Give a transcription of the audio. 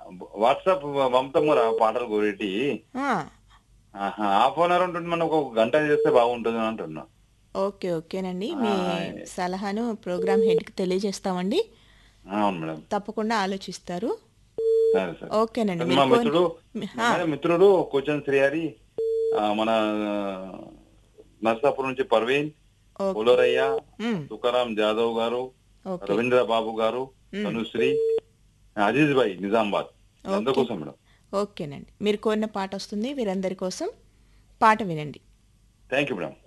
WhatsApp పంపుతాము రా పాటలు కోరేటి ఆ, ఆహా, హాఫ్ అన్ అవర్ ఉంటుంది మనం ఒక గంట చేస్తే బాగుంటుంది అని అంటున్నా ఓకే ఓకేనండి మీ ఆ. సలహాను ప్రోగ్రామ్ హెడ్కి తెలియజేస్తామండి ఆ, అవును మేడం తప్పకుండా ఆలోచిస్తారు సరే సరే ఓకేనండి మా మీరు ఫోన్- మిత్రుడు ఆ, మన మిత్రుడు కోచన్ శ్రీహరి ఆ, మన నర్సాపూర్ నుంచి Parveen okay Pularayya um, Tukaram Jadhav garu okay Ravindra బాబు గారు తనుశ్రీ అజీజ్ భాయ్ నిజామాబాద్ అందుకోసం మేడం ఓకేనండి మీరు కోరిన పాట వస్తుంది వీరందరి కోసం పాట వినండి థ్యాంక్ యూ మేడం